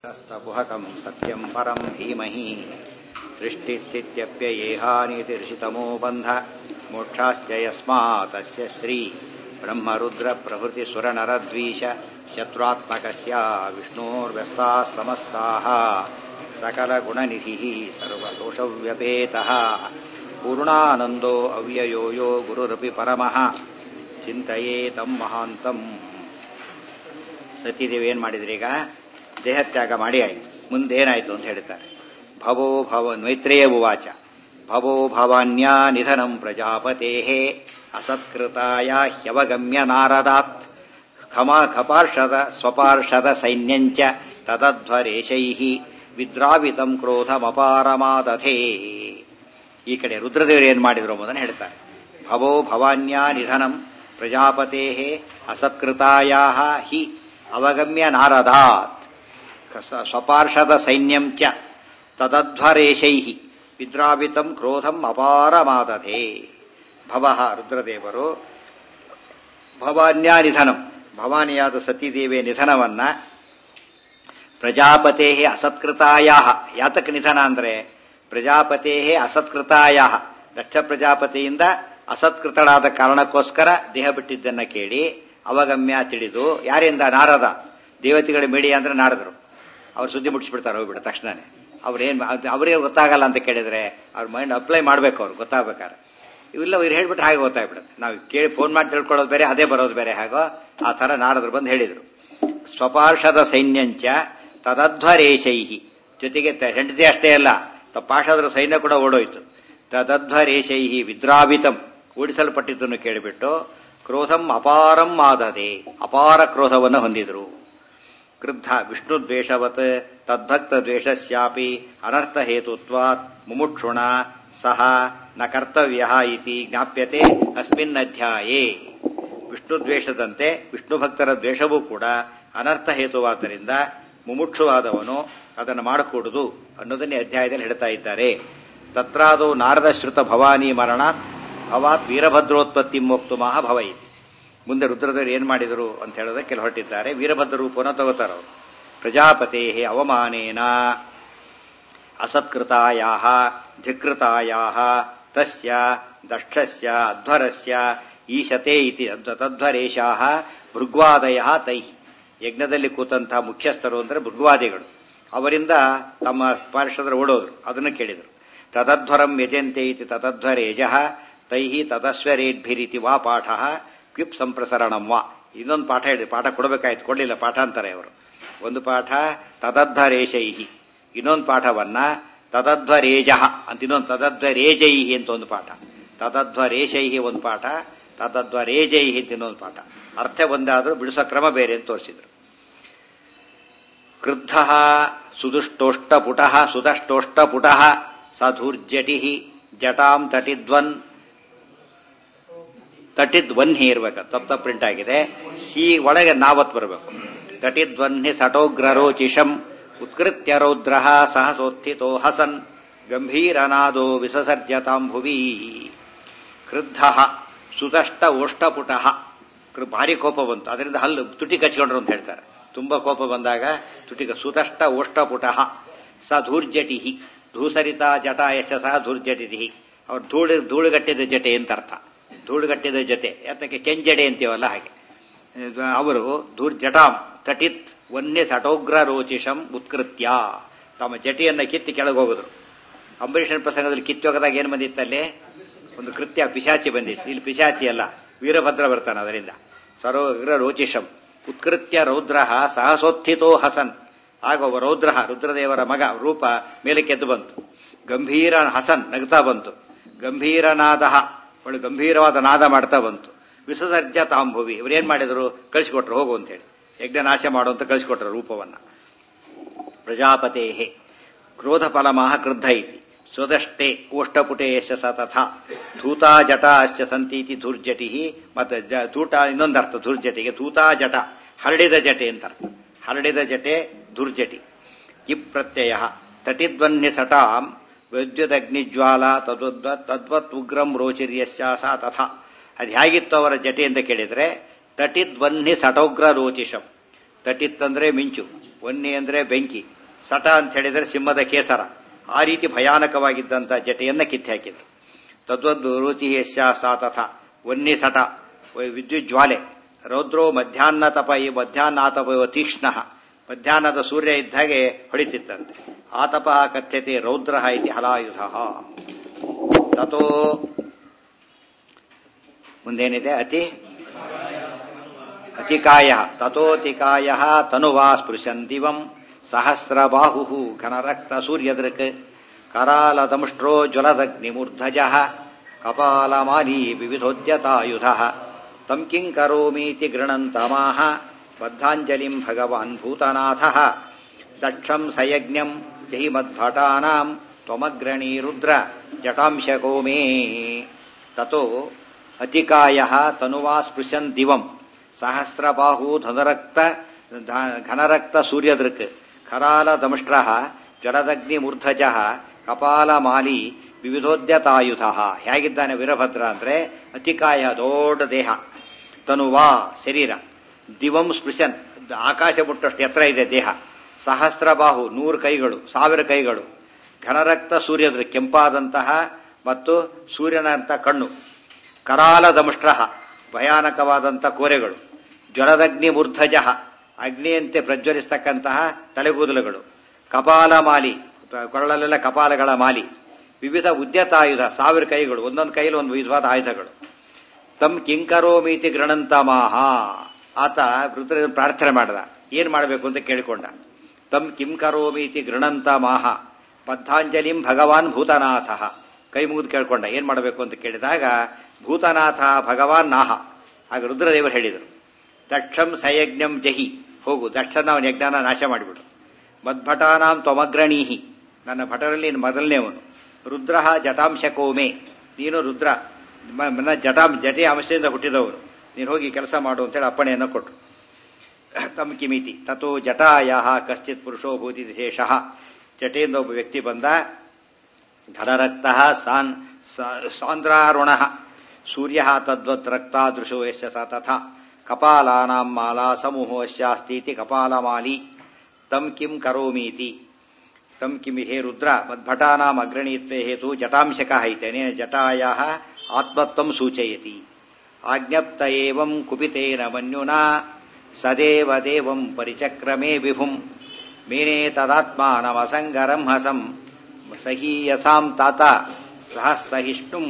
तस्तपुहकं सत्यं परं धीमहि सृष्टिस्थित्यप्ययेहानीतिर्षितमो बन्ध मोक्षाश्च यस्मातस्य श्री ब्रह्मरुद्रप्रभृतिसुरनरद्वीष शत्रुत्मकस्य विष्णोर्व्यस्तास्तमस्ताः सकलगुणनिधिः सर्वदोषव्यपेतः पूर्णानन्दो अव्ययो यो गुरुरपि परमः ಚಿಂತೆಯೇ ತಮ್ಮ ಮಹಾಂತಂ ಸತೀದೇವಿ ಏನು ಮಾಡಿದ್ರಿ ಈಗ ದೇಹತ್ಯಾಗ ಮಾಡಿ ಆಯ್ತು ಮುಂದೇನಾಯ್ತು ಅಂತ ಹೇಳ್ತಾರೆ ಭವೋ ಭವ ಮೈತ್ರೇಯ ಉವಾಚ ಭವೋ ಭವಾನ್ಯ ನಿಧನಂ ಪ್ರಜಾಪತೆ ಅಸತ್ಕೃತಾಯ ಹ್ಯವಗಮ್ಯ ನಾರದಾತ್ ಖಮ ಖಪಾರ್ಷದ ಸ್ವಪಾರ್ಷದ ಸೈನ್ಯಂಚ ತದಧ್ವರೇಶೈ ವಿದ್ರಾವಿತಂ ಕ್ರೋಧಮಪಾರಮಾದಧೇ ಈ ಕಡೆ ರುದ್ರದೇವರು ಏನು ಮಾಡಿದ್ರು ಎಂಬುದನ್ನು ಹೇಳ್ತಾರೆ ಭವೋ ಭವಾನ್ಯ ನಿಧನಂ ಪ್ರಜಾಪತೆ ಅಸತ್ಕೃತಾಯ ಹಿ ಅವಗಮ್ಯ ನಾರದಾತ್ ಸ್ವಪಾರ್ಷದ ಸೈನ್ಯಂ ಚ ತದಧ್ವರೇಶೈ ವಿದ್ರಾವಿತಂ ಕ್ರೋಧಂ ಅಪಾರಮಾದಧೆ ಭವ ರುದ್ರದೇವರು ಭವಾನ್ಯ ನಿಧನಂ ಭವಾನಿಯಾದ ಸತೀದೇವಿಯ ನಿಧನವನ್ನ ಪ್ರಜಾಪತೆ ಅಸತ್ಕೃತಾಯ ಯಾತಕ ನಿಧನ ಅಂದ್ರೆ ಪ್ರಜಾಪತೆ ಅಸತ್ಕೃತಾಯ ದಕ್ಷ ಪ್ರಜಾಪತಿಯಿಂದ ಅಸತ್ಕೃತಳಾದ ಕಾರಣಕ್ಕೋಸ್ಕರ ದೇಹ ಬಿಟ್ಟಿದ್ದನ್ನ ಕೇಳಿ ಅವಗಮ್ಯ ತಿಳಿದು ಯಾರಿಂದ ನಾರದ ದೇವತೆಗಳ ಮೀಡಿಯಾ ಅಂದ್ರೆ ನಾರದರು ಅವ್ರು ಸುದ್ದಿ ಮುಟ್ಟಿಸ್ಬಿಡ್ತಾರೆ ಹೋಗ್ಬಿಡ ತಕ್ಷಣನೇ ಅವ್ರೇನು ಅವರೇ ಗೊತ್ತಾಗಲ್ಲ ಅಂತ ಕೇಳಿದ್ರೆ ಅವ್ರ ಮೈಂಡ್ ಅಪ್ಲೈ ಮಾಡ್ಬೇಕು ಅವ್ರು ಗೊತ್ತಾಗ್ಬೇಕಾರೆ ಇವೆಲ್ಲ ಇವ್ರು ಹೇಳ್ಬಿಟ್ಟು ಹಾಗೆ ಗೊತ್ತಾಗ್ಬಿಡುತ್ತೆ ನಾವು ಕೇಳಿ ಫೋನ್ ಮಾಡಿ ತಿಳ್ಕೊಳ್ಳೋದು ಬೇರೆ ಅದೇ ಬರೋದು ಬೇರೆ ಹಾಗೋ ಆ ತರ ನಾರದ್ರು ಬಂದು ಹೇಳಿದ್ರು ಸ್ವಪಾರ್ಷದ ಸೈನ್ಯಂಚ ತದಧ್ವರೇಶೈಹಿ ಜೊತೆಗೆ ಹೆಂಡತಿ ಅಷ್ಟೇ ಅಲ್ಲ ಪಾರ್ಷದರ ಸೈನ್ಯ ಕೂಡ ಓಡೋಯ್ತು ತದಧ್ವರೇಶೈಹಿ ವಿದ್ರಾವಿತಂ ಓಡಿಸಲ್ಪಟ್ಟಿದ್ದನ್ನು ಕೇಳಿಬಿಟ್ಟು ಕ್ರೋಧಂ ಅಪಾರಂ ಆದದೆ ಅಪಾರ ಕ್ರೋಧವನ್ನು ಹೊಂದಿದರು ಕ್ರುದ್ಧ ವಿಷ್ಣು ದ್ವೇಷವತ್ ತದ್ಭಕ್ತ ದ್ವೇಷಸ್ಯಾಪಿ ಅನರ್ಥ ಹೇತುತ್ವಾತ್ ಮುಮುಕ್ಷುಣ ಸಹ ನ ಕರ್ತವ್ಯ ಇತಿ ಜ್ಞಾಪ್ಯತೆ ಅಸ್ಮಿನ್ ಅಧ್ಯಾಯೇ ವಿಷ್ಣು ದ್ವೇಷದಂತೆ ವಿಷ್ಣು ಭಕ್ತರ ದ್ವೇಷವೂ ಕೂಡ ಅನರ್ಥ ಹೇತುವಾದ್ದರಿಂದ ಮುಮುಕ್ಷುವಾದವನು ಅದನ್ನು ಮಾಡಕೂಡುದು ಅನ್ನೋದನ್ನೇ ಅಧ್ಯಾಯದಲ್ಲಿ ಹೇಳ್ತಾ ಇದ್ದಾರೆ ತತ್ರಾದೋ ನಾರದ ಶ್ರುತ ಭವಾನಿ ಮರಣ ಭವಾತ್ ವೀರಭದ್ರೋತ್ಪತ್ತಿ ಮೋಕ್ತು ಮಹ ಭವ ಇತಿ ಮುಂದೆ ರುದ್ರದೇವರು ಏನ್ ಮಾಡಿದರು ಅಂತ ಹೇಳೋದಕ್ಕೆ ಹೊರಟಿದ್ದಾರೆ ವೀರಭದ್ರ ರೂಪವನ್ನು ತಗೋತಾರ ಅವರು ಪ್ರಜಾಪತೆ ಅವಮಾನೇನ ಅಸತ್ಕೃತಾಯ ಧಿಕೃತಾಯ ತಸ್ಯ ದಕ್ಷಸ್ಯ ಅಧ್ವರಸ್ಯ ಈಶತೆ ಇತಿ ತಧ್ವರೇಶಾ ಭೃಗ್ವಾದಯ ತೈ ಯಜ್ಞದಲ್ಲಿ ಕೂತಂತಹ ಮುಖ್ಯಸ್ಥರು ಅಂದರೆ ಭೃಗ್ವಾದಿಗಳು ಅವರಿಂದ ತಮ್ಮ ಪಾರ್ಷದರು ಓಡೋದ್ರು ಅದನ್ನು ಕೇಳಿದರು ತದಧ್ವರಂ ಯಜಂತೆ ಇತಿ ತದಧ್ವರೇಜ ತೈ ತದಸ್ವರೇಡ್ಭಿರಿತಿ ವಾ ಪಾಠ ಕ್ವಿಪ್ ಸಂಪ್ರಸರಣಂ ವಾ ಇನ್ನೊಂದು ಪಾಠ ಹೇಳಿ ಪಾಠ ಕೊಡಬೇಕಾಯ್ತು ಕೊಡಲಿಲ್ಲ ಪಾಠ ಅಂತಾರೆ ಅವರು ಒಂದು ಪಾಠ ತದಧ್ವರೇಶೈಹಿ ಇನ್ನೊಂದು ಪಾಠವನ್ನ ತದಧ್ವರೇಜ ಅಂತ ಇನ್ನೊಂದು ತದಧ್ವರೇಜೈಹಿ ಅಂತ ಒಂದು ಪಾಠ ತದಧ್ವರೇಶೈಹಿ ಒಂದು ಪಾಠ ತದಧ್ವರೇಜೈಹಿ ಅಂತ ಇನ್ನೊಂದು ಪಾಠ ಅರ್ಥ ಒಂದಾದರೂ ಬಿಡಿಸೋ ಕ್ರಮ ಬೇರೆ ಅಂತ ತೋರಿಸಿದ್ರು ಕ್ರುದ್ಧ ಸುದುಷ್ಟೋಷ್ಟಪುಟ ಸುದಷ್ಟೋಷ್ಟಪುಟ ಸಧೂರ್ಜಟಿ ಜಟಾಂ ತಟಿದ್ವನ್ ತಟಿದ್ವನ್ಹಿ ಇರ್ಬೇಕು ತಪ್ಪ ತಪ್ಪ ಪ್ರಿಂಟ್ ಆಗಿದೆ ಈ ಒಳಗೆ ನಾವತ್ ಬರಬೇಕು ತಟಿದ್ವನ್ಹಿ ಸಟೋಗ್ರರೋಚಿಷಂ ಉತ್ಕೃತ್ಯ ರೌದ್ರ ಸಹಸೋತ್ಥಿತೋ ಹಸನ್ ಗಂಭೀರನಾದೋ ವಿಸಸರ್ಜತಾಂ ಭುವಿ ಕ್ರುದ್ಧ ಸುದಷ್ಟ ಓಷ್ಟಪುಟ ಭಾರಿ ಕೋಪ ಬಂತು ಅದರಿಂದ ಹಲ್ಲು ತುಟಿ ಕಚ್ಕೊಂಡ್ರು ಅಂತ ಹೇಳ್ತಾರೆ ತುಂಬಾ ಕೋಪ ಬಂದಾಗ ತುಟಿಕ ಸುದಷ್ಟ ಓಷ್ಟಪುಟ ಸ ಧೂರ್ಜಟಿ ಧೂಸರಿತ ಜಟ ಯಶ ಸಹ ಧೂರ್ಜಟಿ ಅವ್ರು ಧೂಳು ಧೂಳುಗಟ್ಟಿದ ಜಟೆ ಅಂತ ಅರ್ಥ ಧೂಳುಗಟ್ಟಿದ ಜತೆ ಯಾತಕ್ಕೆ ಕೆಂಜಡೆ ಅಂತೀವಲ್ಲ ಹಾಗೆ ಅವರು ಧೂರ್ ಜಟಾಂ ತಟಿತ್ ವನ್ಯ ಸಟೋಗ್ರ ರೋಚಿಷಂ ಉತ್ಕೃತ್ಯ ತಮ್ಮ ಜಟಿಯನ್ನ ಕಿತ್ತಿ ಕೆಳಗೆ ಹೋಗಿದ್ರು ಅಂಬರೀಷನ ಪ್ರಸಂಗದಲ್ಲಿ ಕಿತ್ತೋಗದಾಗ ಏನ್ ಬಂದಿತ್ತಲ್ಲಿ ಒಂದು ಕೃತ್ಯ ಪಿಶಾಚಿ ಬಂದಿತ್ತು ಇಲ್ಲಿ ಪಿಶಾಚಿ ಅಲ್ಲ ವೀರಭದ್ರ ಬರ್ತಾನೆ ಅದರಿಂದ ಸರೋಗ್ರ ರೋಚಿಷಂ ಉತ್ಕೃತ್ಯ ರೌದ್ರ ಸಹಸೋತ್ಥಿತೋ ಹಸನ್ ಆಗ ಒಬ್ಬ ರೌದ್ರ ರುದ್ರದೇವರ ಮಗ ರೂಪ ಮೇಲೆ ಕೆದ್ದು ಬಂತು ಗಂಭೀರ ಹಸನ್ ನಗ್ತಾ ಬಂತು ಗಂಭೀರನಾದ ಒಳ್ಳೆ ಗಂಭೀರವಾದ ನಾದ ಮಾಡ್ತಾ ಬಂತು ವಿಸರ್ಜ ತಾಂಭುವಿ ಇವರೇನ್ ಮಾಡಿದ್ರು ಕಳಿಸಿಕೊಟ್ರು ಹೋಗು ಅಂತ ಹೇಳಿ ಯಜ್ಞ ನಾಶ ಮಾಡು ಅಂತ ಕಳಿಸಿಕೊಟ್ರು ರೂಪವನ್ನ ಪ್ರಜಾಪತೆ ಕ್ರೋಧ ಫಲಮಃ ಕ್ರುದ್ಧ ಇತಿ ಸ್ವದಷ್ಟೇ ಓಷ್ಟಪುಟೆ ಯಶ ತಥಾ ಧೂತಾ ಜಟ ಅಶ್ಚ ಸಂತೀತಿ ಧೂರ್ಜಟಿ ಮತ್ತೆ ಧೂಟ ಇನ್ನೊಂದರ್ಥ ಧೂರ್ಜಟಿಗೆ ಧೂತಾ ಜಟ ಹರಡಿದ ಜಟೆ ಅಂತ ಅರ್ಥ ಹರಡಿದ ಜಟೆ ಧೂರ್ಜಟಿ ಇಪ್ ಪ್ರತ್ಯಯ ತಟಿದ್ವನ್ಯ ಸಟಾಂ ವಿದ್ಯುದಗ್ನಿಜ್ವಾಲ ತದ್ವತ್ ತದ್ವತ್ ಉಗ್ರಂ ರೋಚಿರ್ಯಶ್ಚಾಸ ತಥಾ ಅದು ಹೇಗಿತ್ತು ಅವರ ಜಟೆ ಅಂತ ಕೇಳಿದ್ರೆ ತಟಿದ್ವನ್ನಿ ಸಟೋಗ್ರ ರೋಚಿಷಂ ತಟಿತ್ ಅಂದ್ರೆ ಮಿಂಚು ವನ್ನಿ ಅಂದ್ರೆ ಬೆಂಕಿ ಸಟ ಅಂತ ಹೇಳಿದರೆ ಸಿಂಹದ ಕೇಸರ ಆ ರೀತಿ ಭಯಾನಕವಾಗಿದ್ದಂಥ ಜಟೆಯನ್ನ ಕಿತ್ತಿ ಹಾಕಿದ್ರು ತದ್ವದ್ದು ರುಚಿ ಯಶ ಸಾ ತಥ ವನ್ನಿ ಸಟ ವಿದ್ಯುತ್ ಜ್ವಾಲೆ ರೌದ್ರೋ ಮಧ್ಯಾಹ್ನ ತಪ ಈ ಮಧ್ಯಾಹ್ನಾತಪ ಇವ ತೀಕ್ಷ್ಣ ಮಧ್ಯಾಹ್ನದ ಸೂರ್ಯ ಇದ್ದಾಗೆ ಹೊಡಿತಿತ್ತಂತೆ ಆತಪ ಕಥ್ಯತೆ ರೌದ್ರ ಇತಿ ಹಲಾಯುಧ ತಥೋ ಮುಂದೇನಿದೆ ಅತಿ ಅತಿಕಾಯ ತಥೋತಿಕಾಯ ತನುವಾ ಸ್ಪೃಶಂತಿವಂ ಸಹಸ್ರಬಾಹು ಘನರಕ್ತ ಸೂರ್ಯದೃಕ್ ಕರಾಲದಮುಷ್ಟ್ರೋ ಜ್ವಲದಗ್ನಿಮೂರ್ಧಜ ಕಪಾಲಮಾಲಿ ವಿವಿಧೋದ್ಯತಾಯುಧ ತಂ ಕಿಂ ಕರೋಮೀತಿ ಗೃಣಂತಮಾಹ ಬದ್ಧಾಂಜಲಿಂ ಭಗವಾನ್ ಭೂತನಾಥ ದಕ್ಷಂ ಸಯಜ್ಞಂ ಜಹಿ ಮದ್ಭಟಾನಾಂ ತ್ವಮಗ್ರಣೀ ರುದ್ರ ಜಟಾಂಶಕೋ ಮೇ ತತೋ ಅತಿಕಾಯ ತನುವಾ ಸ್ಪೃಶನ್ ದಿವಂ ಸಹಸ್ರಬಾಹು ಧನರಕ್ತ ಘನರಕ್ತ ಸೂರ್ಯದೃಕ್ ಖರಾಲ ದಮಷ್ಟ್ರ ಜಲದಗ್ನಿ ಮೂರ್ಧಜ ಕಪಾಲ ಮಾಲಿ ವಿವಿಧೋದ್ಯತಾಯುಧ ಹೇಗಿದ್ದಾನೆ ವೀರಭದ್ರ ಅಂದ್ರೆ ಅತಿಕಾಯ ದೊಡ್ಡ ದೇಹ ತನುವಾ ಶರೀರ ದಿವಂ ಸ್ಪೃಶನ್ ಆಕಾಶ ಮುಟ್ಟಷ್ಟು ಎತ್ತರ ಇದೆ ದೇಹ ಸಹಸ್ರಬಾಹು ನೂರು ಕೈಗಳು ಸಾವಿರ ಕೈಗಳು ಘನರಕ್ತ ಸೂರ್ಯದ್ರ ಕೆಂಪಾದಂತಹ ಮತ್ತು ಸೂರ್ಯನಂತ ಕಣ್ಣು ಕರಾಲ ದಮಷ್ಟ್ರ ಭಯಾನಕವಾದಂಥ ಕೋರೆಗಳು ಜ್ವರದಗ್ನಿ ಮೂರ್ಧಜ ಅಗ್ನಿಯಂತೆ ಪ್ರಜ್ವಲಿಸ್ತಕ್ಕಂತಹ ತಲೆಗೂದಲುಗಳು ಕಪಾಲ ಮಾಲಿ ಕೊರಳಲ್ಲೆಲ್ಲ ಕಪಾಲಗಳ ಮಾಲಿ ವಿವಿಧ ಉದ್ಯತಾಯುಧ ಸಾವಿರ ಕೈಗಳು ಒಂದೊಂದು ಕೈಲಿ ಒಂದು ವಿಧವಾದ ಆಯುಧಗಳು ತಮ್ ಕಿಂಕರೋಮೀತಿ ಗೃಣಂತಮಾಹ ಆತ ವೃದ್ರ ಪ್ರಾರ್ಥನೆ ಮಾಡದ ಏನ್ ಮಾಡಬೇಕು ಅಂತ ಕೇಳಿಕೊಂಡ ತಮ್ ಕಿಂಕರೋಮೀತಿ ಗೃಣಂತಮಾಹ ಬದ್ಧಾಂಜಲಿಂ ಭಗವಾನ್ ಭೂತನಾಥ ಕೈ ಮುಗಿದು ಕೇಳ್ಕೊಂಡ ಏನ್ ಮಾಡಬೇಕು ಅಂತ ಕೇಳಿದಾಗ ಭೂತನಾಥ ಭಗವಾನ್ ನಾಹ ಆಗ ರುದ್ರದೇವರು ಹೇಳಿದರು ದಕ್ಷಂ ಸಯಜ್ಞಂ ಜಹಿ ಹೋಗು ದಕ್ಷನ ಅವನ ಯಜ್ಞಾನ ನಾಶ ಮಾಡಿಬಿಡು ಮದ್ಭಟಾನಾಂ ತ್ವಮಗ್ರಣೀಹಿ ನನ್ನ ಭಟರಲ್ಲಿ ಮೊದಲನೇವನು ರುದ್ರ ಜಟಾಂಶಕೋಮೆ ನೀನು ರುದ್ರ ನನ್ನ ಜಟಾಂ ಜಟೆ ಅಂಶದಿಂದ ಹುಟ್ಟಿದವನು ನೀನು ಹೋಗಿ ಕೆಲಸ ಮಾಡು ಅಂತೇಳಿ ಅಪ್ಪಣೆಯನ್ನು ಕೊಟ್ಟರು ತಮ್ ಕಿಮಿತಿ ತಥೋ ಜಟಾಯ ಕಶ್ಚಿತ್ ಪುರುಷೋ ಭೂತಿ ಶೇಷ ಜಟೆಯಿಂದ ಒಬ್ಬ ವ್ಯಕ್ತಿ ಬಂದ ಧನರಕ್ತ ಸಾನ್ ಸಾಂದ್ರಾರುಣ ಸೂರ್ಯ ತದ್ವತ್ ರಕ್ತಾದೃಶೋ ಯಶ ಸ ತಥಾ ಕಪಾಲಾನಾಂ ಮಾಲಾ ಸಮೂಹೋಶ್ಯಾಸ್ತೀತಿ ಕಪಾಲಮಾಲಿ ತಂ ಕಿಂ ಕರೋಮೀತಿ ತಂ ಕಿಮಿ ಹೇ ರುದ್ರ ಮದ್ಭಟಾನಾಂ ಅಗ್ರಣೀತ್ವೇ ಹೇತು ಜಟಾಂಶಕ ಐತೇನೆ ಜಟಾಯ ಆತ್ಮತ್ವಂ ಸೂಚಯತಿ ಆಜ್ಞಪ್ತ ಏವಂ ಕುಪಿತೇನ ಮನ್ಯುನಾ ಸದೇವ ದೇವಂ ಪರಿಚಕ್ರಮೇ ವಿಭುಂ ಮೇನೆ ತದಾತ್ಮಾನಮಸಂಗರಂ ಹಸಂ ಸಹೀಯಸಾಂ ತಾತ ಸಹ ಸಹಿಷ್ಣುಂ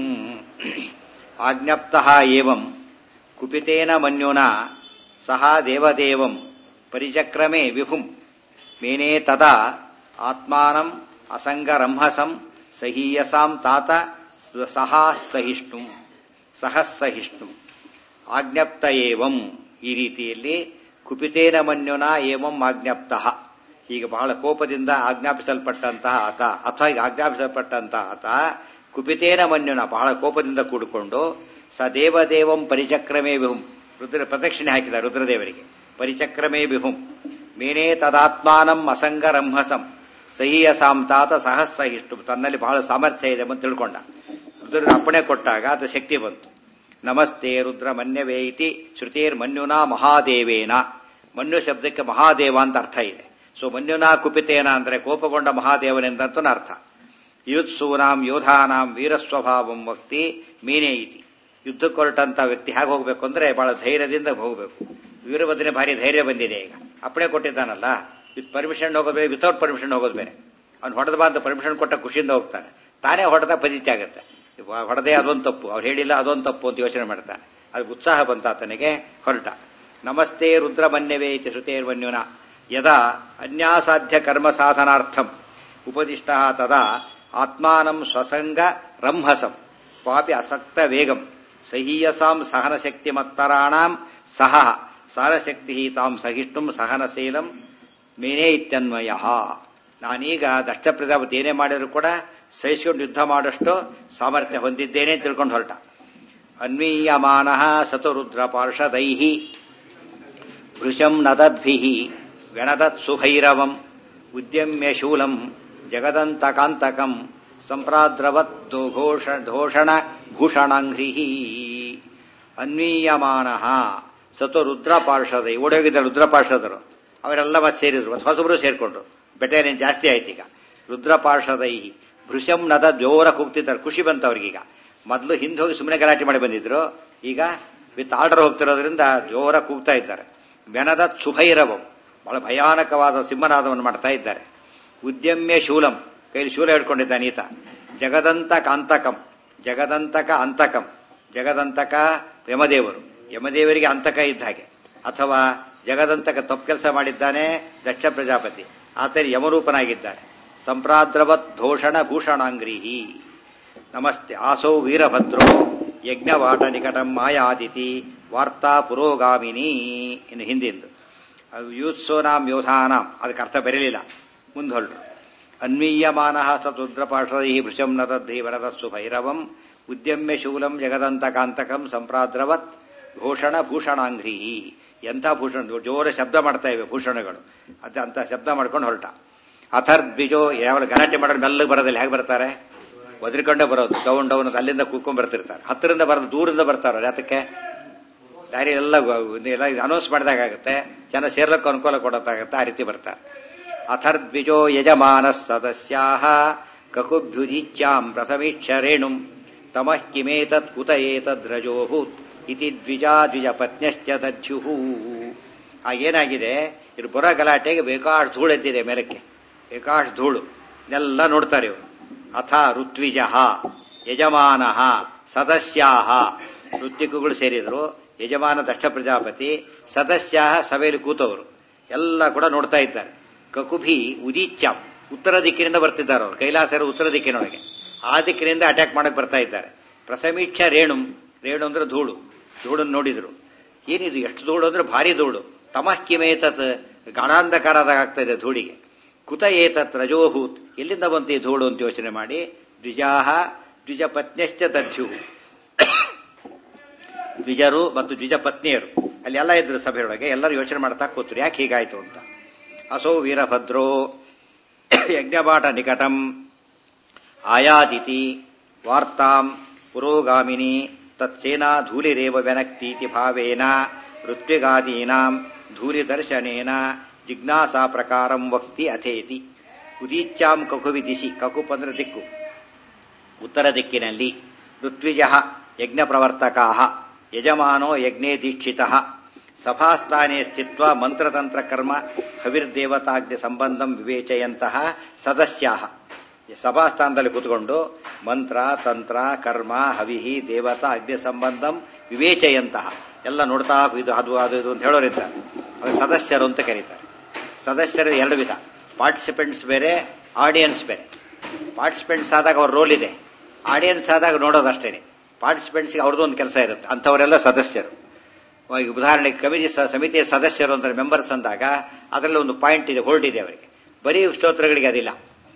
ಆಜ್ಞಪ್ತಃ ಏವಂ ಕುಪಿತೇನ ಮನ್ಯುನಾ ಸಹ ದೇವದೇವಂ ಪರಿಚಕ್ರಮೇ ವಿಭುಂ ಮೇನೆ ತದಾ ಆತ್ಮಾನಂ ಅಸಂಗರಂಹಸಂ ಸಹೀಯಸಾಂ ತಾತ ಸಹ ಸಹಿಷ್ಣು ಸಹ ಸಹಿಷ್ಣು ಆಜ್ಞಪ್ತ ಏವಂ ಈ ರೀತಿಯಲ್ಲಿ ಕುಪಿತೇನ ಮನ್ಯುನ ಏವಂ ಆಜ್ಞಪ್ತಃ ಈಗ ಬಹಳ ಕೋಪದಿಂದ ಆಜ್ಞಾಪಿಸಲ್ಪಟ್ಟಂತಹ ಆತ ಅಥವಾ ಈಗ ಆಜ್ಞಾಪಿಸಲ್ಪಟ್ಟಂತಹ ಆತ ಕುಪಿತೇನ ಮನ್ಯುನ ಬಹಳ ಕೋಪದಿಂದ ಕೂಡಿಕೊಂಡು ಸ ದೇವದೇವಂ ಪರಿಚಕ್ರಮೇ ವಿಹುಂ ರುದ್ರ ಪ್ರದಕ್ಷಿಣೆ ಹಾಕಿದ ರುದ್ರದೇವರಿಗೆ ಪರಿಚಕ್ರಮೇ ವಿಹುಂ ಮೇನೇ ತದಾತ್ಮಾನಂ ಅಸಂಗರಂಹಸಂ ಸಹಿಯಸಾಂ ತಾತ ಸಹಸ್ಸಹಿಷ್ಟು ತನ್ನಲ್ಲಿ ಬಹಳ ಸಾಮರ್ಥ್ಯ ಇದೆ ಅಂತ ತಿಳ್ಕೊಂಡ ರುದ್ರ ಅಪ್ಪಣೆ ಕೊಟ್ಟಾಗ ಅದು ಶಕ್ತಿ ಬಂತು ನಮಸ್ತೆ ರುದ್ರ ಮನ್ಯವೇ ಇತಿ ಶ್ರುತೇರ್ ಮನ್ಯುನಾ ಮಹಾದೇವೇನ ಮನ್ಯು ಶಬ್ದಕ್ಕೆ ಮಹಾದೇವ ಅಂತ ಅರ್ಥ ಇದೆ ಸೊ ಮನ್ಯುನಾ ಕುಪಿತೇನ ಅಂದ್ರೆ ಕೋಪಗೊಂಡ ಮಹಾದೇವನೆಂದಂತೂ ಅರ್ಥ ಯುತ್ಸೂನಾಂ ಯೋಧಾನಾಂ ವೀರಸ್ವಭಾವಂ ವಕ್ತಿ ಮೀನೇ ಇತಿ ಯುದ್ಧಕ್ಕೆ ಹೊರಟಂತ ವ್ಯಕ್ತಿ ಹೇಗೆ ಹೋಗ್ಬೇಕು ಅಂದ್ರೆ ಬಹಳ ಧೈರ್ಯದಿಂದ ಹೋಗ್ಬೇಕು ವೀರಭದ್ರನೇ ಭಾರಿ ಧೈರ್ಯ ಬಂದಿದೆ ಈಗ ಅಪ್ಪಣೆ ಕೊಟ್ಟಿದ್ದಾನಲ್ಲ ವಿತ್ ಪರ್ಮಿಷನ್ ಹೋಗೋದು ಬೇರೆ ವಿತೌಟ್ ಪರ್ಮಿಷನ್ ಹೋಗೋದು ಬೇರೆ ಅವ್ನು ಹೊಡೆದ ಬಾ ಅಂತ ಪರ್ಮಿಷನ್ ಕೊಟ್ಟ ಖುಷಿಯಿಂದ ಹೋಗ್ತಾನೆ ತಾನೇ ಹೊಡೆದ ಫಜಿತಿ ಆಗುತ್ತೆ ಹೊಡೆದೇ ಅದೊಂದು ತಪ್ಪು ಅವ್ರು ಹೇಳಿಲ್ಲ ಅದೊಂದು ತಪ್ಪು ಅಂತ ಯೋಚನೆ ಮಾಡ್ತಾನೆ ಅದು ಉತ್ಸಾಹ ಬಂತ ಆತನಿಗೆ ಹೊರಟ ನಮಸ್ತೆ ರುದ್ರ ಮನ್ಯವೇ ಇತಿ ಶ್ರುತೇರ್ವನ್ಯುನ ಯದಾ ಅನ್ಯಾಸಾಧ್ಯ ಕರ್ಮ ಸಾಧನಾರ್ಥಂ ಉಪದಿಷ್ಟ ತದಾ ಆತ್ಮಾನಂ ಸ್ವಸಂಗ ರಂಹಸಂ ಪಾಪಿ ಅಸಕ್ತ ವೇಗಂ ಸಹೀಯಸಾಂ ಸಹನಶಕ್ತಿ ಮತ್ತರಾಣಾಂ ಸಹ ಸಹನಶಕ್ತಿ ತಾಂ ಸಹಿಷ್ಣುಂ ಸಹನಶೀಲಂ ಮೇನೇ ಇತ್ಯನ್ವಯ ನಾನೀಗ ದಕ್ಷ ಪ್ರಜಾಪತಿ ಏನೇ ಮಾಡಿದ್ರು ಕೂಡ ಸಹಿಸಿಕೊಂಡು ಯುದ್ಧ ಮಾಡಷ್ಟು ಸಾಮರ್ಥ್ಯ ಹೊಂದಿದ್ದೇನೆ ಅಂತ ತಿಳ್ಕೊಂಡು ಹೊರಟ ಅನ್ವೀಯಮಾನ ಸತುರುದ್ರ ಪಾರ್ಷದೈಹಿ ಭೃಶಂ ನದದ್ಭಿ ಗಣದತ್ ಸುಭೈರವಂ ಉದ್ಯಮ್ಯ ಶೂಲಂ ಜಗದಂತಕಾಂತಕಂ ಸಂಪ್ರಾದ್ರವತ್ ಘೋಷ ಘೋಷಣ ಭೂಷಣಾಂಘ್ರಿ ಅನ್ವೀಯಮಾನ ಸತು ರುದ್ರ ಪಾರ್ಷದ ಓಡೋಗಿದ್ದ ರುದ್ರ ಪಾರ್ಷದರು ಅವರೆಲ್ಲ ಮತ್ತೆ ಸೇರಿದ್ರು ಮತ್ತೆ ಹೊಸಬರು ಸೇರ್ಕೊಂಡ್ರು ಬೆಟೇರಿಯನ್ ಜಾಸ್ತಿ ಆಯ್ತು ಈಗ ರುದ್ರಪಾರ್ಷದೈ ಭೃಶಂ ನದ ಜೋರ ಕೂಗ್ತಿದ್ದಾರೆ ಖುಷಿ ಬಂತು ಅವ್ರಿಗೀಗ ಮೊದಲು ಹಿಂದೆ ಹೋಗಿ ಸುಮ್ಮನೆ ಗಲಾಟೆ ಮಾಡಿ ಬಂದಿದ್ರು ಈಗ ವಿತ್ ಆರ್ಡರ್ ಹೋಗ್ತಿರೋದ್ರಿಂದ ಜೋರ ಕೂಗ್ತಾ ಇದ್ದಾರೆ ಮೆನದ ಸುಭೈರವಂ ಬಹಳ ಭಯಾನಕವಾದ ಸಿಂಹನಾದವನ್ನು ಮಾಡ್ತಾ ಇದ್ದಾರೆ ಉದ್ಯಮ್ಯ ಶೂಲಂ ಕೈಲಿ ಶೂಲ ಹಿಡ್ಕೊಂಡಿದ್ದಾನೆ ಈತ ಜಗದಂತಕ ಅಂತಕಂ ಜಗದಂತಕ ಅಂತಕಂ ಜಗದಂತಕ ಯಮದೇವರು ಯಮದೇವರಿಗೆ ಅಂತಕ ಇದ್ದ ಹಾಗೆ ಅಥವಾ ಜಗದಂತಕ ತಪ್ಪು ಕೆಲಸ ಮಾಡಿದ್ದಾನೆ ದಕ್ಷ ಪ್ರಜಾಪತಿ ಆತನ ಯಮರೂಪನಾಗಿದ್ದಾನೆ ಸಂಪ್ರಾದ್ರವತ್ ಧೋಷಣ ಭೂಷಣಾಂಗ್ರೀಹಿ ನಮಸ್ತೆ ಆಸೌ ವೀರಭದ್ರೋ ಯಜ್ಞವಾಟ ನಿಕಟಂ ಮಾಯಾದಿತಿ ವಾರ್ತಾ ಪುರೋಗಾಮಿನಿ ಇನ್ನು ಹಿಂದಿಂದು ಯೂತ್ಸೋನಾಂ ಯೋಧಾನಾಂ ಅದಕ್ಕೆ ಅರ್ಥ ಬರಲಿಲ್ಲ ಮುಂದೊಳ್ರು ಅನ್ವೀಯಮಾನ ಸತುದ್ರಪಾರ್ಷದೈ ಭೃಶಂ ನದದ್ಧಿ ವರದಸ್ಸು ಭೈರವಂ ಉದ್ಯಮ್ಯ ಶೂಲಂ ಜಗದಂತಕಾಂತಕಂ ಸಂಪ್ರಾದ್ರವತ್ ಘೋಷಣ ಭೂಷಣಾಂಗ್ರಿ ಎಂಥ ಭೂಷಣ ಜೋರ ಶಬ್ದ ಮಾಡ್ತಾ ಇವೆ ಭೂಷಣಗಳು ಅದ ಅಂತ ಶಬ್ದ ಮಾಡ್ಕೊಂಡು ಹೊರಟ ಅಥರ್ದ್ವಿಜೋ ಯಾವ ಗಲಾಟೆ ಮಾಡೋದು ಮೆಲ್ಲಗೆ ಬರೋದಿಲ್ಲ ಹೇಗೆ ಬರ್ತಾರೆ ಒದರಿಕೊಂಡೇ ಬರೋದು ಡೌನ್ ಡೌನ್ ಅಲ್ಲಿಂದ ಕೂತ್ಕೊಂಡ್ ಬರ್ತಿರ್ತಾರೆ ಹತ್ತರಿಂದ ಬರೋದು ದೂರಿಂದ ಬರ್ತಾರೆ ಯಾತಕ್ಕೆ ದಾರಿ ಎಲ್ಲ ಎಲ್ಲ ಅನೌನ್ಸ್ ಮಾಡಿದಾಗ ಆಗುತ್ತೆ ಜನ ಸೇರ್ಲಕ್ಕೆ ಅನುಕೂಲ ಕೊಡೋದಾಗತ್ತೆ ಆ ರೀತಿ ಬರ್ತಾರೆ ಅಥರ್ದ್ವಿಜೋ ಯಜಮಾನ ಸದಸ್ಯಾ ಕಕುಭ್ಯುರೀಚ್ಯಾಂ ಪ್ರಸಮೀಕ್ಷ ರೇಣುಂ ತಮಃ ಕಿಮೇತತ್ ಕುತ ಏತದ್ರಜೋಭೂತ್ ಇತಿ ದ್ವಿಜಾ ದ್ವಿಜ ಪತ್ನ್ಯಶ್ಚ ದಧ್ಯುಃ ಏನಾಗಿದೆ ಇದು ಬರೋ ಗಲಾಟೆಗೆ ಬೇಕಾಷ್ಟು ಧೂಳು ಎದ್ದಿದೆ ಮೇಲಕ್ಕೆ ಬೇಕಾಷ್ಟು ಧೂಳು ಎಲ್ಲ ನೋಡ್ತಾರೆ ಇವರು ಅಥ ಋತ್ವಿಜ ಯಜಮಾನ ಸದಸ್ಯಾ ಋತ್ವಿಕಗಳು ಸೇರಿದ್ರು ಯಜಮಾನ ದಕ್ಷ ಪ್ರಜಾಪತಿ ಸದಸ್ಯ ಸಭೆಯಲ್ಲಿ ಕೂತವರು ಎಲ್ಲ ಕೂಡ ನೋಡ್ತಾ ಇದ್ದಾರೆ ಕಕುಭಿ ಉದೀಚ್ಯಾಂ ಉತ್ತರ ದಿಕ್ಕಿನಿಂದ ಬರ್ತಿದ್ದಾರೆ ಅವರು ಕೈಲಾಸರ ಉತ್ತರ ದಿಕ್ಕಿನೊಳಗೆ ಆ ದಿಕ್ಕಿನಿಂದ ಅಟ್ಯಾಕ್ ಮಾಡಕ್ ಬರ್ತಾ ಇದ್ದಾರೆ ಪ್ರಸಮೀಕ್ಷ ರೇಣು ರೇಣು ಅಂದ್ರೆ ಧೂಳು ಧೂಳನ್ನು ನೋಡಿದ್ರು ಏನಿದು ಎಷ್ಟು ಧೂಳು ಅಂದ್ರೆ ಭಾರಿ ಧೂಳು ತಮಃ ಕಿಮೇತತ್ ಗಾಢಾಂಧಕಾರದಾಗ ಆಗ್ತಾ ಇದೆ ಧೂಳಿಗೆ ಕುತ ಏತತ್ ರಜೋಭೂತ್ ಎಲ್ಲಿಂದ ಬಂತು ಈ ಧೂಳು ಅಂತ ಯೋಚನೆ ಮಾಡಿ ದ್ವಿಜಾಹ ದ್ವಿಜ ಪತ್ನ್ಯಶ್ಚ ದಧ್ಯು ದ್ವಿಜರು ಮತ್ತು ದ್ವಿಜ ಪತ್ನಿಯರು ಅಲ್ಲಿ ಎಲ್ಲ ಇದ್ರು ಸಭೆಯೊಳಗೆ ಎಲ್ಲರೂ ಯೋಚನೆ ಮಾಡ್ತಾ ಕೂತ್ರು ಯಾಕೆ ಹೀಗಾಯ್ತು ಅಂತ ಅಸೌ ವೀರಭದ್ರೋ ಯಜ್ಞಪಾಠ ನಿಕಟಂ ಆಯಾದಿತಿ ವಾರ್ತಾಂ ಪುರೋಗಾಮಿನಿ ತತ್ಸೇನಾ ಧೂಲಿರೇವ ವ್ಯನಕ್ತೀತಿ ಭಾವೇನ ಋತ್ವಿಗಾದೀನಾಂ ಧೂಲಿದರ್ಶನೇನ ಜಿಜ್ಞಾಸಾ ಪ್ರಕಾರಂ ವಕ್ತಿ ಅಥೇತಿ ಉದೀಚ್ಯಾಂ ಕಕುವಿ ದಿಶಿ ಕಕುಪ್ ಅಂದ್ರೆ ದಿಕ್ಕು ಉತ್ತರ ದಿಕ್ಕಿನಲ್ಲಿ ಋತ್ವಿಜ ಯಜ್ಞ ಪ್ರವರ್ತಕಾ ಯಜಮಾನೋ ಯಜ್ಞೇ ದೀಕ್ಷಿತ ಸಭಾಸ್ಥಾನೇ ಸ್ಥಿತ್ವ ಮಂತ್ರತಂತ್ರ ಕರ್ಮ ಹವಿರ್ದೇವತಾಗ್ನಿ ಸಂಬಂಧಂ ವಿವೇಚಯಂತಹ ಸದಸ್ಯಾ ಸಭಾಸ್ಥಾನದಲ್ಲಿ ಕೂತ್ಕೊಂಡು ಮಂತ್ರ ತಂತ್ರ ಕರ್ಮ ಹವಿಹಿ ದೇವತಾ ಅಗ್ನಿ ಸಂಬಂಧಂ ವಿವೇಚಯಂತಹ ಎಲ್ಲ ನೋಡ್ತಾ ಇದು ಅದು ಅದು ಇದು ಅಂತ ಹೇಳೋರಿದ್ದಾರೆ ಅವ್ರು ಸದಸ್ಯರು ಅಂತ ಕರೀತಾರೆ ಸದಸ್ಯರು ಎರಡು ವಿಧ ಪಾರ್ಟಿಸಿಪೆಂಟ್ಸ್ ಬೇರೆ ಆಡಿಯನ್ಸ್ ಬೇರೆ ಪಾರ್ಟಿಸಿಪೆಂಟ್ಸ್ ಆದಾಗ ಅವ್ರ ರೋಲ್ ಇದೆ ಆಡಿಯನ್ಸ್ ಆದಾಗ ನೋಡೋದಷ್ಟೇನೆ ಪಾರ್ಟಿಸಿಪೆಂಟ್ಸ್ಗೆ ಅವ್ರದ್ದು ಒಂದು ಕೆಲಸ ಇರುತ್ತೆ ಅಂಥವರೆಲ್ಲ ಸದಸ್ಯರು ಈಗ ಉದಾಹರಣೆಗೆ ಕಮಿಟಿ ಸಮಿತಿಯ ಸದಸ್ಯರು ಅಂದ್ರೆ ಮೆಂಬರ್ಸ್ ಅಂದಾಗ ಅದರಲ್ಲಿ ಒಂದು ಪಾಯಿಂಟ್ ಇದೆ ಹೋಲ್ಡ್ ಇದೆ ಅವರಿಗೆ ಬರೀ ಸ್ತೋತ್ರಗಳಿಗೆ ಅದಿಲ್ಲ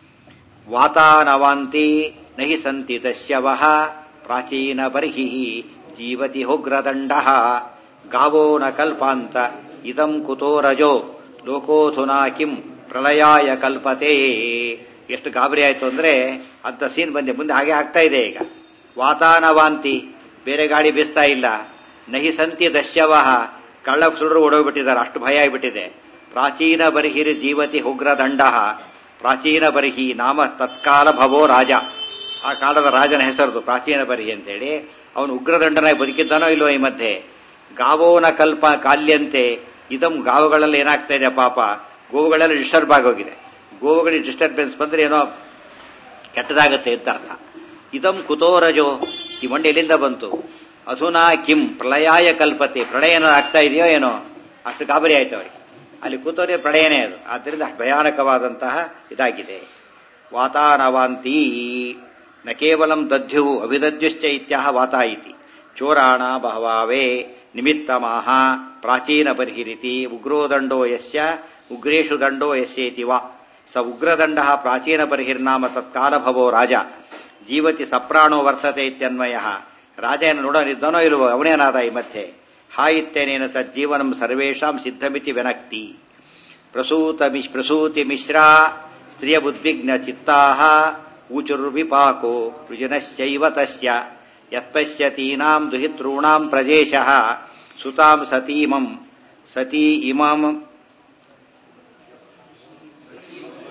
ವಾತಾನವಾಂತಿ ನಹಿ ಸಂತಿ ದಶ್ಯವಃ ಪ್ರಾಚೀನ ಬರ್ಹಿ ಜೀವತಿ ಹೋಗ್ರದಂಡ ಗಾವೋ ನ ಕಲ್ಪಾಂತ ಇದಂ ಕುತೋ ರಜೋ ಲೋಕೋಥುನಾ ಕಿಂ ಪ್ರಳಯಾಯ ಕಲ್ಪತೆ ಎಷ್ಟು ಗಾಬರಿ ಆಯ್ತು ಅಂದ್ರೆ ಅಂತ ಸೀನ್ ಬಂದೆ ಮುಂದೆ ಹಾಗೆ ಆಗ್ತಾ ಇದೆ ಈಗ ವಾತಾನವಾಂತಿ ಬೇರೆ ಗಾಳಿ ಬೀಸ್ತಾ ಇಲ್ಲ ನಹಿ ಸಂತಿ ದಶ್ಯವಹ ಕಳ್ಳ ಸುಡರು ಓಡೋಗ್ಬಿಟ್ಟಿದ್ದಾರೆ ಅಷ್ಟು ಭಯ ಆಗಿಬಿಟ್ಟಿದೆ ಪ್ರಾಚೀನ ಬರ್ಹಿರಿ ಜೀವತಿ ಉಗ್ರ ದಂಡ ಪ್ರಾಚೀನ ಬರ್ಹಿ ನಾಮ ತತ್ಕಾಲ ಭವೋ ರಾಜ ಆ ಕಾಲದ ರಾಜನ ಹೆಸರದು ಪ್ರಾಚೀನ ಬರ್ಹಿ ಅಂತೇಳಿ ಅವನು ಉಗ್ರದಂಡನಾಗಿ ಬದುಕಿದ್ದಾನೋ ಇಲ್ವೋ ಈ ಮಧ್ಯೆ ಗಾವೋನ ಕಲ್ಪ ಕಾಲ್ಯಂತೆ ಇದಂ ಗಾವುಗಳೆಲ್ಲ ಏನಾಗ್ತಾ ಇದೆ ಪಾಪ ಗೋವುಗಳೆಲ್ಲ ಡಿಸ್ಟರ್ಬ್ ಆಗೋಗಿದೆ ಗೋವುಗಳಿಗೆ ಡಿಸ್ಟರ್ಬೆನ್ಸ್ ಬಂದ್ರೆ ಏನೋ ಕೆಟ್ಟದಾಗತ್ತೆ ಅಂತ ಅರ್ಥ ಇದಂ ಕುತೋರಜೋ ಈ ಮಂಡಿ ಎಲ್ಲಿಂದ ಬಂತು ಅಧುನಾ ಕಿಂ ಪ್ರಳಯಾಯ ಕಲ್ಪತೆ ಪ್ರಳಯ ಏನೋ ಆಗ್ತಾ ಇದೆಯೋ ಏನೋ ಅಷ್ಟು ಗಾಬರಿ ಆಯ್ತು ಅವರಿಗೆ ಅಲ್ಲಿ ಕೂತೋರೆ ಪ್ರಳಯನೇ ಅದು ಆದ್ದರಿಂದ ಅಷ್ಟು ಭಯಾನಕವಾದಂತಹ ಇದಾಗಿದೆ ವಾತಾನವಾಂತಿ ನ ಕೇವಲಂ ದಧ್ಯು ಅಭಿದದ್ಯುಶ್ಚ ಇತ್ಯಾಹ ವಾತಾ ಇತಿ ಚೋರಾಣ ಬಹವಾವೇ ನಿಮಿತ್ತಮಾಹ ಪ್ರಾಚೀನ ಬರ್ಹಿರಿತಿ ಉಗ್ರೋ ದಂಡೋ ಯಸ್ಯ ಉಗ್ರೇಶು ದಂಡೋ ಯಸ್ಯೇತಿ ವಾ ಸ ಉಗ್ರದಂಡ ಪ್ರಾಚೀನ ಬರ್ಹಿರ್ನಾಮ ತತ್ಕಾಲ ಭವೋ ರಾಜ ಜೀವತಿ ಸಪ್ರಾಣೋ ವರ್ತತೆ ಇತ್ಯನ್ವಯ ರಾಜನ ನೋಡೋನಿದ್ದನೋ ಇಲ್ವೋ ಅವನೇನಾದ ಈ ಮಧ್ಯೆ ಹಾಯಿತ್ತೇನೇನ ತಜ್ಜೀವನಂ ಸರ್ವೇಷಾಂ ಸಿದ್ಧಮಿತಿ ವ್ಯನಕ್ತಿ ಪ್ರಸೂತ ಮಿಶ್ ಪ್ರಸೂತಿ ಮಿಶ್ರಾ ಸ್ತ್ರಿಯ ಉದ್ವಿಗ್ನ ಚಿತ್ತಾ ಊಚುರ್ವಿಪಾಕೋ ವೃಜನಶ್ಚೈವ ತಸ್ಯ ಯತ್ಪಶ್ಯತೀನಾಂ ದುಹಿತॄಣಾಂ ಪ್ರಜೇಶಃ ಸುತಾಂ ಸತೀಮಂ ಸತೀ ಇಮಾಂ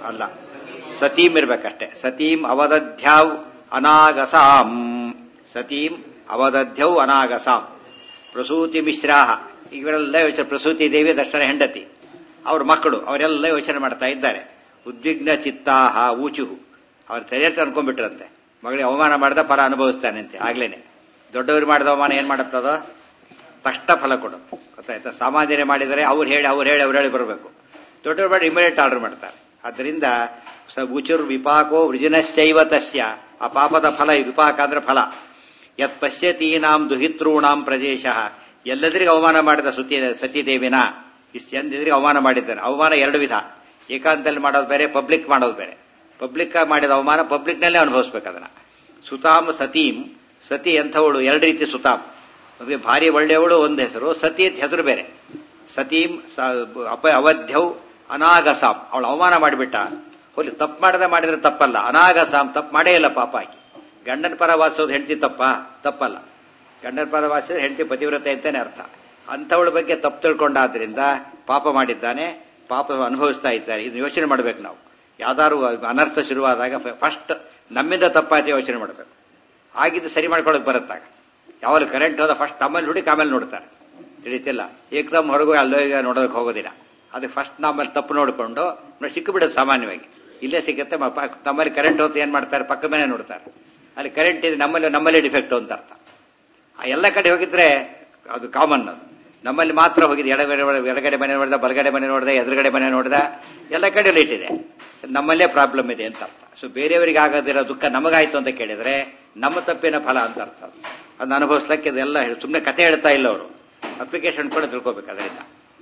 ಅಲ್ಲ ಸತೀಂ ಇರ್ಬೇಕಷ್ಟೇ ಸತೀಂ ಅವದಧ್ಯಾವ್ ಅನಾಗಸಾಂ ಸತೀಂ ಅವದಧ್ಯೌ ಅನಾಗಸಾಂ ಪ್ರಸೂತಿ ಮಿಶ್ರಾಹ ಇವರೆಲ್ಲ ಯೋಚನೆ ಪ್ರಸೂತಿ ದೇವಿ ದರ್ಶನ ಹೆಂಡತಿ ಅವ್ರ ಮಕ್ಕಳು ಅವರೆಲ್ಲ ಯೋಚನೆ ಮಾಡ್ತಾ ಇದ್ದಾರೆ ಉದ್ವಿಗ್ನ ಚಿತ್ತಾಹ ಊಚುಹು ಅವ್ರು ಸರಿಯಾಗಿ ಅನ್ಕೊಂಡ್ಬಿಟ್ರಂತೆ ಮಗಳಿಗೆ ಅವಮಾನ ಮಾಡಿದ ಫಲ ಅನುಭವಿಸ್ತಾನೆ ಅಂತೆ ಆಗ್ಲೇನೆ ದೊಡ್ಡವರು ಮಾಡಿದ ಅವಮಾನ ಏನ್ ಮಾಡುತ್ತದೋ ತಕ್ಷಣ ಫಲ ಕೊಡು ಗೊತ್ತಾಯ್ತಾ ಸಾಮಾನ್ಯರೇ ಮಾಡಿದರೆ ಅವ್ರು ಹೇಳಿ ಅವ್ರು ಹೇಳಿ ಅವ್ರು ಹೇಳಿ ಬರಬೇಕು ದೊಡ್ಡವರು ಮಾಡಿ ಇಮಿಡಿಯೇಟ್ ಆರ್ಡರ್ ಮಾಡ್ತಾರೆ ಆದ್ದರಿಂದ ಸ ಉಚುರ್ ವಿಪಾಕೋ ವೃಜಿನಶ್ಚೈವ ತಸ್ಯ ಆ ಪಾಪದ ಫಲ ಈ ವಿಪಾಕ ಅಂದ್ರೆ ಫಲ ಯತ್ ಪಶ್ಯತೀನಾಂ ದುಹಿತೃಣಾಂ ಪ್ರದೇಶ ಎಲ್ಲದರಿಗೂ ಅವಮಾನ ಮಾಡಿದ ಸುತಿ ಸತೀದೇವಿನ ಇಷ್ಟು ಎಂದಿದ್ರಿಗೆ ಅವಮಾನ ಮಾಡಿದ್ದಾನೆ ಅವಮಾನ ಎರಡು ವಿಧ ಏಕಾಂತದಲ್ಲಿ ಮಾಡೋದು ಬೇರೆ ಪಬ್ಲಿಕ್ ಮಾಡೋದು ಬೇರೆ ಪಬ್ಲಿಕ್ ಮಾಡಿದ ಅವಮಾನ ಪಬ್ಲಿಕ್ನಲ್ಲೇ ಅನುಭವಿಸ್ಬೇಕು ಅದನ್ನ ಸುತಾಮ್ ಸತೀಂ ಸತಿ ಎಂಥವಳು ಎರಡು ರೀತಿ ಸುತಾಮ್ ಅದಕ್ಕೆ ಭಾರಿ ಒಳ್ಳೆಯವಳು ಒಂದು ಹೆಸರು ಸತಿ ಅಂತ ಹೆಸರು ಬೇರೆ ಸತೀಂ ಅಪ ಅವಧ್ಯೌ ಅನಾಗಸಾಂ ಅವಳು ಅವಮಾನ ಮಾಡಿಬಿಟ್ಟ ಹೋಲಿ ತಪ್ಪು ಮಾಡದೆ ಮಾಡಿದ್ರೆ ತಪ್ಪಲ್ಲ ಅನಾಗಸಾಂ ತಪ್ಪು ಮಾಡೇ ಇಲ್ಲ ಪಾಪ ಆಕಿ ಗಂಡನ ಪರ ವಾಸೋದು ಹೆಂಡತಿ ತಪ್ಪ ತಪ್ಪಲ್ಲ ಗಂಡನ ಪರ ವಾಸಿಸಿದ್ರೆ ಹೆಂಡತಿ ಪತಿವ್ರತೆ ಅಂತಾನೆ ಅರ್ಥ ಅಂಥವಳ ಬಗ್ಗೆ ತಪ್ಪು ತಿಳ್ಕೊಂಡಾದ್ರಿಂದ ಪಾಪ ಮಾಡಿದ್ದಾನೆ ಪಾಪ ಅನುಭವಿಸ್ತಾ ಇದ್ದಾರೆ ಇದನ್ನ ಯೋಚನೆ ಮಾಡ್ಬೇಕು ನಾವು ಯಾವ್ದಾದ್ರು ಅನರ್ಥ ಶುರುವಾದಾಗ ಫಸ್ಟ್ ನಮ್ಮಿಂದ ತಪ್ಪಾಯ್ತು ಯೋಚನೆ ಮಾಡಬೇಕು ಆಗಿದ್ದು ಸರಿ ಮಾಡ್ಕೊಳಕ್ ಬರುತ್ತಾಗ ಯಾವಾಗ ಕರೆಂಟ್ ಹೋದ ಫಸ್ಟ್ ತಮ್ಮಲ್ಲಿ ಹುಡುಕಿ ಆಮೇಲೆ ನೋಡ್ತಾರೆ ತಿಳಿತಿಲ್ಲ ಏಕದಮ್ ಹೊರಗು ಅಲ್ಲೋ ಈಗ ನೋಡೋದಕ್ಕೆ ಹೋಗೋದಿಲ್ಲ ಅದಕ್ಕೆ ಫಸ್ಟ್ ನಮ್ಮಲ್ಲಿ ತಪ್ಪು ನೋಡಿಕೊಂಡು ಸಿಕ್ಕಿಬಿಡೋದು ಸಾಮಾನ್ಯವಾಗಿ ಇಲ್ಲೇ ಸಿಗುತ್ತೆ ತಮ್ಮಲ್ಲಿ ಕರೆಂಟ್ ಹೋಗ್ತಾ ಏನ್ ಮಾಡ್ತಾರೆ ಪಕ್ಕ ಮನೆ ನೋಡ್ತಾರೆ ಅಲ್ಲಿ ಕರೆಂಟ್ ಇದೆ ನಮ್ಮಲ್ಲಿ ನಮ್ಮಲ್ಲೇ ಡಿಫೆಕ್ಟ್ ಅಂತ ಅರ್ಥ ಎಲ್ಲ ಕಡೆ ಹೋಗಿದ್ರೆ ಅದು ಕಾಮನ್ ಅದು ನಮ್ಮಲ್ಲಿ ಮಾತ್ರ ಹೋಗಿದೆ ಎಡಗಡೆ ಎಡಗಡೆ ಮನೆ ನೋಡಿದ ಬಲಗಡೆ ಮನೆ ನೋಡಿದ ಎದುರುಗಡೆ ಮನೆ ನೋಡಿದ ಎಲ್ಲ ಕಡೆ ಲೈಟ್ ಇದೆ ನಮ್ಮಲ್ಲೇ ಪ್ರಾಬ್ಲಮ್ ಇದೆ ಅಂತ ಅರ್ಥ ಸೊ ಬೇರೆಯವರಿಗೆ ಆಗೋದಿರೋ ದುಃಖ ನಮಗಾಯ್ತು ಅಂತ ಕೇಳಿದ್ರೆ ನಮ್ಮ ತಪ್ಪಿನ ಫಲ ಅಂತ ಅರ್ಥ ಅದನ್ನ ಅನುಭವಿಸ್ಲಿಕ್ಕೆ ಇದೆಲ್ಲ ಸುಮ್ಮನೆ ಕತೆ ಹೇಳ್ತಾ ಇಲ್ಲ ಅವರು ಅಪ್ಲಿಕೇಶನ್ ಕೂಡ ತಿಳ್ಕೋಬೇಕು ಅದರಿಂದ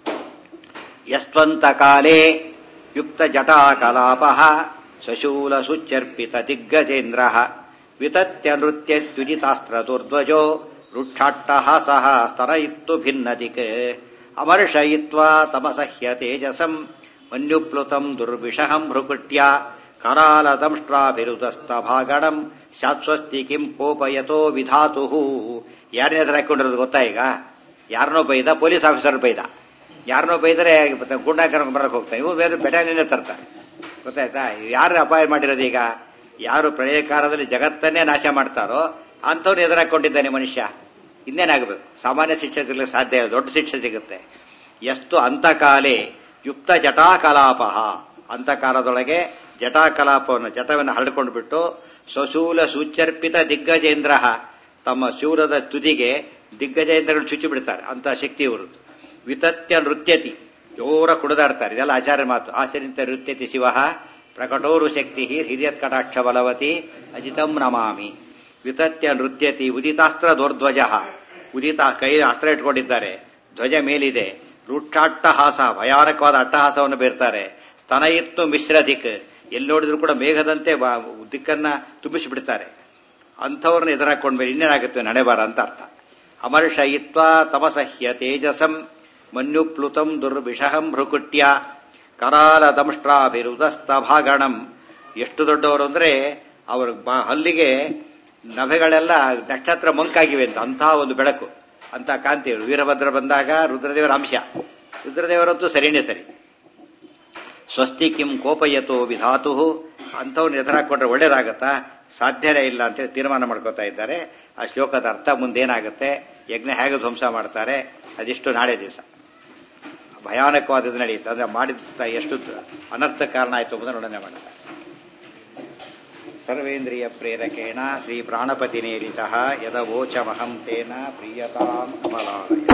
ಯಸ್ವಂತ ಕಾಲೇ ಯುಕ್ತ ಜಟಾ ಕಲಾಪ ಸಶೂಲ ಸುಚರ್ಪಿತ ದಿಗ್ಗಜೇಂದ್ರ ವಿತತ್ಯ ನೃತ್ಯ ದ್ವಿಜಿತಾಸ್ತ್ರ ದುರ್ಧ್ವಜೋ ರುಕ್ಷಾಟ್ಟಹಾಸಃ ಸ್ತರಯಿತ್ತು ಭಿನ್ನದಿಕ್ ಅಮರ್ಷಯಿತ್ವಾ ತಮಸಹ್ಯ ತೇಜಸಂ ಮನ್ಯುಪ್ಲುತಂ ದುರ್ವಿಷಹಂ ಭೃಕುಟ್ಯ ಕರಾಲದಂಷ್ಟ್ರಾಭಿರುದಸ್ತಭಾಗಣಂ ಶಾಶ್ವಸ್ತಿ ಕಿಂ ಕೋಪಯತೋ ವಿಧಾತು ಯಾರನ್ನ ಎದುರು ಹಾಕೊಂಡಿರೋದು ಗೊತ್ತಾ ಈಗ ಯಾರನ್ನೋ ಬೈದ ಪೊಲೀಸ್ ಆಫೀಸರ್ ಬೈದ ಯಾರನ್ನೋ ಬೈದರೆ ಗುಂಡಾಕರ ಬರಕ್ ಹೋಗ್ತಾನೆ ಇವು ಬೇರೆ ಬೆಟಾಲಿಯನ್ನೇ ತರ್ತಾರೆ ಗೊತ್ತಾಯ್ತಾ ಯಾರು ಅಪಾಯ ಮಾಡಿರೋದು ಈಗ ಯಾರು ಪ್ರಳಯ ಕಾಲದಲ್ಲಿ ಜಗತ್ತನ್ನೇ ನಾಶ ಮಾಡ್ತಾರೋ ಅಂಥವ್ರು ಎದುರಾಕೊಂಡಿದ್ದಾನೆ ಮನುಷ್ಯ ಇನ್ನೇನಾಗಬೇಕು ಸಾಮಾನ್ಯ ಶಿಕ್ಷೆ ಸಿಗಲಿಕ್ಕೆ ಸಾಧ್ಯ ಇಲ್ಲ ದೊಡ್ಡ ಶಿಕ್ಷೆ ಸಿಗುತ್ತೆ ಎಷ್ಟು ಅಂತಕಾಲೇ ಯುಕ್ತ ಜಟಾಕಲಾಪ ಅಂತಕಾಲದೊಳಗೆ ಜಟಾಕಲಾಪವನ್ನು ಜಟವನ್ನು ಹರಡ್ಕೊಂಡು ಬಿಟ್ಟು ಸ್ವಶೂಲ ಸುಚರ್ಪಿತ ದಿಗ್ಗಜೇಂದ್ರ ತಮ್ಮ ಶೂಲದ ತುದಿಗೆ ದಿಗ್ಗಜೇಂದ್ರಗಳು ಚುಚ್ಚಿ ಬಿಡ್ತಾರೆ ಅಂತ ಶಕ್ತಿ ಇವರು ವಿತತ್ಯ ನೃತ್ಯತಿ ಜೋರ ಕುಡಿದಾಡ್ತಾರೆ ಇದೆಲ್ಲ ಆಚಾರ್ಯ ಮಾತು ಆಚರಿಂತ ನೃತ್ಯತಿ ಶಿವ ಪ್ರಕಟೋರು ಶಕ್ತಿ ಹಿರಿಯತ್ ಕಟಾಕ್ಷ ಬಲವತಿ ಅಜಿತಂ ನಮಾಮಿ ವಿತತ್ಯ ನೃತ್ಯತಿ ಉದಿತಾಸ್ತ್ರ ದೋರ್ಧ್ವಜ ಉದಿತ ಕೈ ಅಸ್ತ್ರ ಇಟ್ಕೊಂಡಿದ್ದಾರೆ ಧ್ವಜ ಮೇಲಿದೆ ರೂಕ್ಷಾಟ್ಟಹಾಸ ಭಯಾನಕವಾದ ಅಟ್ಟಹಾಸವನ್ನು ಬೇರ್ತಾರೆ ಸ್ತನ ಇತ್ತು ಮಿಶ್ರ ದಿಕ್ ಎಲ್ಲಿ ನೋಡಿದ್ರು ಕೂಡ ಮೇಘದಂತೆ ದಿಕ್ಕನ್ನ ತುಂಬಿಸಿಬಿಡ್ತಾರೆ ಅಂಥವ್ರನ್ನ ಎದುರಾಕೊಂಡ್ಮೇಲೆ ಇನ್ನೇನಾಗುತ್ತೆ ನಡೆಬಾರ ಅಂತ ಅರ್ಥ ಅಮರ್ಷಯಿತ್ವ ತಮಸಹ್ಯ ತೇಜಸಂ ಮನ್ಯುಪ್ಲುತಂ ದುರ್ವಿಷಹಂ ಭೃಕುಟ್ಯ ಕರಾಲ ದಂಷ್ಟ್ರಾಭಿರುದಸ್ತಭಾಗಣಂ ಎಷ್ಟು ದೊಡ್ಡವರು ಅಂದ್ರೆ ಅವ್ರ ಹಲ್ಲಿಗೆ ನಭೆಗಳೆಲ್ಲ ನಕ್ಷತ್ರ ಮಂಕಾಗಿವೆ ಅಂತ ಅಂತಹ ಒಂದು ಬೆಳಕು ಅಂತ ಕಾಂತಿಯವರು ವೀರಭದ್ರ ಬಂದಾಗ ರುದ್ರದೇವರ ಅಂಶ ರುದ್ರದೇವರಂತೂ ಸರಿನೇ ಸರಿ ಸ್ವಸ್ತಿ ಕಿಂ ಕೋಪಯತೋ ವಿಧಾತು ಅಂಥವ್ನ ಎದುರಾಕೊಂಡ್ರೆ ಒಳ್ಳೇದಾಗತ್ತಾ ಸಾಧ್ಯನೇ ಇಲ್ಲ ಅಂತೇಳಿ ತೀರ್ಮಾನ ಮಾಡ್ಕೋತಾ ಇದ್ದಾರೆ ಆ ಶ್ಲೋಕದ ಅರ್ಥ ಮುಂದೇನಾಗುತ್ತೆ ಯಜ್ಞ ಹೇಗೆ ಧ್ವಂಸ ಮಾಡ್ತಾರೆ ಅದಿಷ್ಟು ನಾಳೆ ದಿವಸ ಭಯಾನಕವಾದದ್ದು ನಡೆಯುತ್ತೆ ಅಂದ್ರೆ ಮಾಡಿದ ಎಷ್ಟು ಅನರ್ಥ ಕಾರಣ ಆಯ್ತು ಎಂಬುದನ್ನು ನೋಡನೆ ಮಾಡುತ್ತಾರೆ ಸರ್ವೇಂದ್ರಿಯ ಪ್ರೇರಕೇಣ ಶ್ರೀ ಪ್ರಾಣಪತಿ ನೇರಿತ ಯದವೋಚಮಹಂ ತೇನ ಪ್ರಿಯತಾಂ ಕಮಲಾಲಯ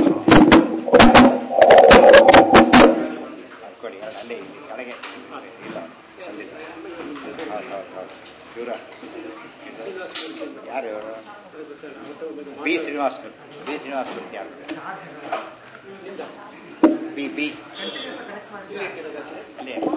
ಕೊಡಿ ಅಲ್ಲೇ ಇಲ್ಲಿ ಕೆಳಗೆ ಇಲ್ಲ ಅಲ್ಲಿಲ್ಲ ಹೌದು ಹೌದು ಹೌದು ಇವರ ಯಾರು ಇವರು ಬಿ ಶ್ರೀನಿವಾಸ್ ಬಿ ಶ್ರೀನಿವಾಸ್ ಮೂರ್ತಿ ಯಾರು ಬಿ ಬಿ ಅಲ್ಲೇ